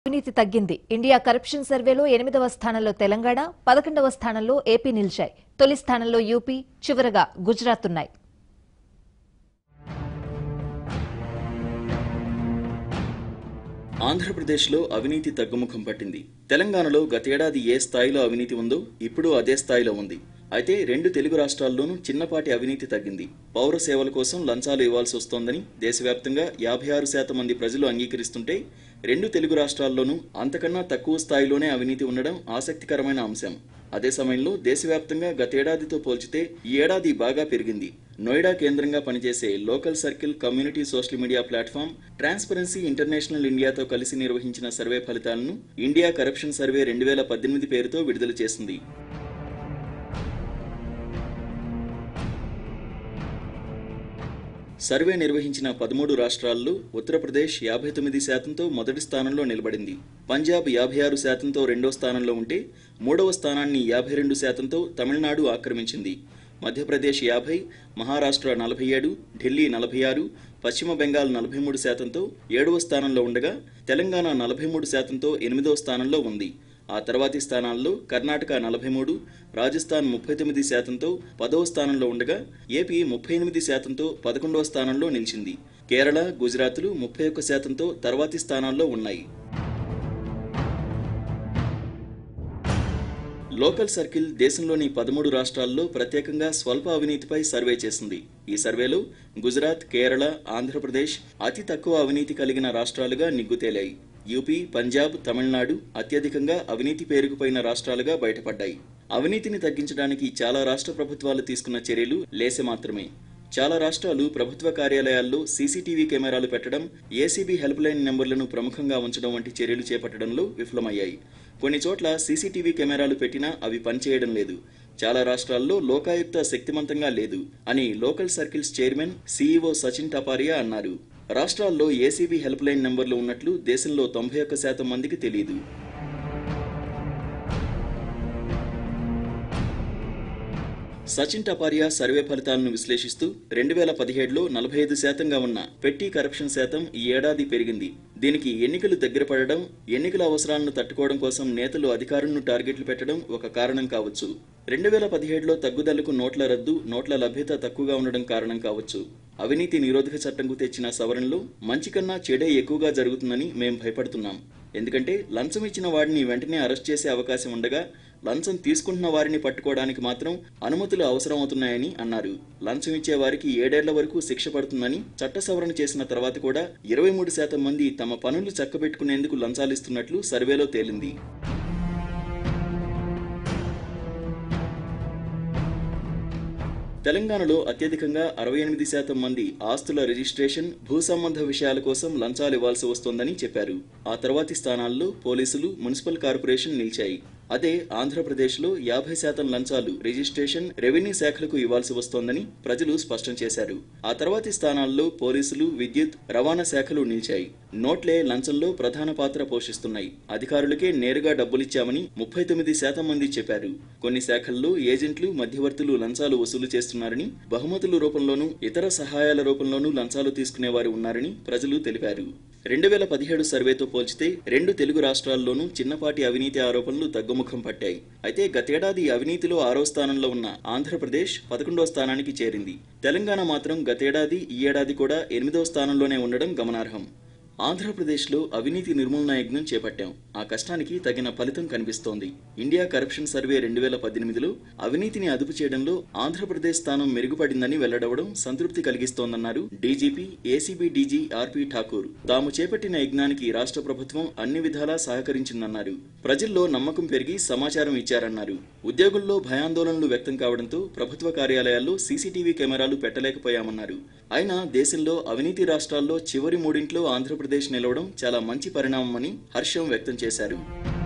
అవినీతి తగ్గింది India corruption సర్వేలో ఎనిమిదవ స్థానంలో తెలంగాణ పదకొండవ స్థానంలో ఏపీ నిలిచాయి తొలి స్థానంలో యూపీ చివరగా గుజరాత్ ఉన్నాయి ఆంధ్రప్రదేశ్లో అవినీతి తగ్గుముఖం పట్టింది తెలంగాణలో గతేడాది ఏ స్థాయిలో అవినీతి ఉందో ఇప్పుడు అదే స్థాయిలో ఉంది అయితే రెండు తెలుగు రాష్ట్రాల్లోనూ చిన్నపాటి అవినీతి తగ్గింది పౌర సేవల కోసం లంచాలు ఇవ్వాల్సి వస్తోందని దేశవ్యాప్తంగా యాభై ఆరు శాతం మంది ప్రజలు అంగీకరిస్తుంటే రెండు తెలుగు రాష్ట్రాల్లోనూ అంతకన్నా తక్కువ స్థాయిలోనే అవినీతి ఉండడం ఆసక్తికరమైన అంశం అదే సమయంలో దేశవ్యాప్తంగా గతేడాదితో పోల్చితే ఈ ఏడాది బాగా పెరిగింది నోయిడా కేంద్రంగా పనిచేసే local circle community social media platform transparency international ఇండియాతో కలిసి నిర్వహించిన సర్వే ఫలితాలను ఇండియా కరప్షన్ సర్వే రెండు వేల పద్దెనిమిది పేరుతో విడుదల చేసింది సర్వే నిర్వహించిన పదమూడు రాష్ట్రాల్లో ఉత్తరప్రదేశ్ యాభై తొమ్మిది శాతంతో మొదటి స్థానంలో నిలబడింది పంజాబ్ యాభై ఆరు శాతంతో రెండో స్థానంలో ఉంటే మూడవ స్థానాన్ని యాభై రెండు శాతంతో తమిళనాడు ఆక్రమించింది మధ్యప్రదేశ్ యాభై మహారాష్ట్ర నలభై ఏడు ఢిల్లీ నలభై ఆరు పశ్చిమ బెంగాల్ నలభై మూడు శాతంతో ఏడవ స్థానంలో ఉండగా తెలంగాణ నలభై మూడు శాతంతో ఎనిమిదవ స్థానంలో ఉంది ఆ తర్వాతి స్థానాల్లో కర్ణాటక నలభై మూడు రాజస్థాన్ ముప్పై తొమ్మిది శాతంతో పదవ స్థానంలో ఉండగా ఏపీ ముప్పై ఎనిమిది శాతంతో పదకొండవ స్థానంలో నిలిచింది కేరళ గుజరాత్లు ముప్పై ఒక్క శాతంతో తర్వాతి స్థానాల్లో ఉన్నాయి లోకల్ సర్కిల్ దేశంలోని పదమూడు రాష్ట్రాల్లో ప్రత్యేకంగా స్వల్ప అవినీతిపై సర్వే చేసింది ఈ సర్వేలో గుజరాత్ కేరళ ఆంధ్రప్రదేశ్ అతి తక్కువ అవినీతి కలిగిన రాష్ట్రాలుగా నిగ్గుతేలాయి యూపీ పంజాబ్ తమిళనాడు అత్యధికంగా అవినీతి పేరుకుపోయిన రాష్ట్రాలుగా బయటపడ్డాయి అవినీతిని తగ్గించడానికి చాలా రాష్ట్ర ప్రభుత్వాలు తీసుకున్న చర్యలు లేసె మాత్రమే చాలా రాష్ట్రాలు ప్రభుత్వ కార్యాలయాల్లో సీసీటీవీ కెమెరాలు పెట్టడం ఏసీబీ హెల్ప్ లైన్ నెంబర్లను ప్రముఖంగా ఉంచడం వంటి చర్యలు చేపట్టడంలో విఫలమయ్యాయి కొన్ని చోట్ల సీసీటీవీ కెమెరాలు పెట్టినా అవి పనిచేయడం లేదు చాలా రాష్ట్రాల్లో లోకాయుక్త శక్తిమంతంగా లేదు అని local circles chairman CEO Sachin Taparia అన్నారు రాష్ట్రాల్లో ఏసీబీ హెల్ప్ లైన్ నెంబర్లు ఉన్నట్లు దేశంలో తొంభై ఒక్క శాతం మందికి తెలియదు సచిన్ టపారియా సర్వే ఫలితాలను విశ్లేషిస్తూ రెండు వేల పదిహేడులో నలభై ఐదు శాతంగా ఉన్న పెట్టి కరప్షన్ శాతం ఈ ఏడాది పెరిగింది దీనికి ఎన్నికలు దగ్గర పడడం ఎన్నికల అవసరాలను తట్టుకోవడం కోసం నేతలు అధికారులను టార్గెట్లు పెట్టడం ఒక కారణం కావచ్చు రెండు వేల పదిహేడులో తగ్గుదలకు నోట్ల రద్దు నోట్ల లభ్యత తక్కువగా ఉండడం కారణం కావచ్చు అవినీతి నిరోధక చట్టంకు తెచ్చిన సవరణలో మంచి కన్నా చెడే ఎక్కువగా జరుగుతుందని మేం భయపడుతున్నాం ఎందుకంటే లంచం ఇచ్చిన వాడిని వెంటనే అరెస్ట్ చేసే అవకాశం ఉండగా లంచం తీసుకుంటున్న వారిని పట్టుకోవడానికి మాత్రం అనుమతులు అవసరమవుతున్నాయని అన్నారు లంచం ఇచ్చే వారికి ఏడేళ్ల వరకు శిక్ష పడుతుందని చట్ట సవరణ చేసిన తర్వాత కూడా ఇరవై మూడు శాతం మంది తమ పనులు చక్కబెట్టుకునేందుకు లంచాలిస్తున్నట్లు సర్వేలో తేలింది తెలంగాణలో అత్యధికంగా అరవై ఎనిమిది శాతం మంది ఆస్తుల రిజిస్ట్రేషన్ భూ సంబంధ విషయాల కోసం లంచాలు ఇవ్వాల్సి వస్తోందని చెప్పారు ఆ తర్వాతి స్థానాల్లో పోలీసులు మున్సిపల్ కార్పొరేషన్ నిలిచాయి అదే ఆంధ్రప్రదేశ్లో యాభై శాతం లంచాలు రిజిస్ట్రేషన్ రెవెన్యూ శాఖలకు ఇవ్వాల్సి వస్తోందని ప్రజలు స్పష్టం చేశారు ఆ తర్వాతి స్థానాల్లో పోలీసులు విద్యుత్ రవాణా శాఖలు నిలిచాయి నోట్లే లంచంలో ప్రధాన పాత్ర పోషిస్తున్నాయి అధికారులకే నేరుగా డబ్బులిచ్చామని ముప్పై తొమ్మిది శాతం మంది చెప్పారు కొన్ని శాఖల్లో ఏజెంట్లు మధ్యవర్తులు లంచాలు వసూలు చేస్తున్నారని బహుమతుల రూపంలోనూ ఇతర సహాయాల రూపంలోనూ లంచాలు తీసుకునేవారు ఉన్నారని ప్రజలు తెలిపారు రెండు వేల పదిహేడు సర్వేతో పోల్చితే రెండు తెలుగు రాష్ట్రాల్లోనూ చిన్నపాటి అవినీతి ఆరోపణలు తగ్గుముఖం పట్టాయి అయితే గతేడాది అవినీతిలో ఆరో స్థానంలో ఉన్న ఆంధ్రప్రదేశ్ పదకొండో స్థానానికి చేరింది తెలంగాణ మాత్రం గతేడాది ఈ ఏడాది కూడా ఎనిమిదవ స్థానంలోనే ఉండడం గమనార్హం ఆంధ్రప్రదేశ్లో అవినీతి నిర్మూలన యజ్ఞం చేపట్టాం ఆ కష్టానికి తగిన ఫలితం కనిపిస్తోంది ఇండియా కరప్షన్ సర్వే రెండు వేల పద్దెనిమిదిలో అవినీతిని అదుపు చేయడంలో ఆంధ్రప్రదేశ్ స్థానం మెరుగుపడిందని వెల్లడవడం సంతృప్తి కలిగిస్తోందన్నారు DGP ACB DG RP Thakur తాము చేపట్టిన యజ్ఞానికి రాష్ట్ర ప్రభుత్వం అన్ని విధాలా సహకరించిందన్నారు ప్రజల్లో నమ్మకం పెరిగి సమాచారం ఇచ్చారన్నారు ఉద్యోగుల్లో భయాందోళనలు వ్యక్తం కావడంతో ప్రభుత్వ కార్యాలయాల్లో సీసీటీవీ కెమెరాలు పెట్టలేకపోయామన్నారు అయినా దేశంలో అవినీతి రాష్ట్రాల్లో చివరి మూడింట్లో ఆంధ్రప్రదేశ్ నిలవడం చాలా మంచి పరిణామమని హర్షం వ్యక్తం చేశారు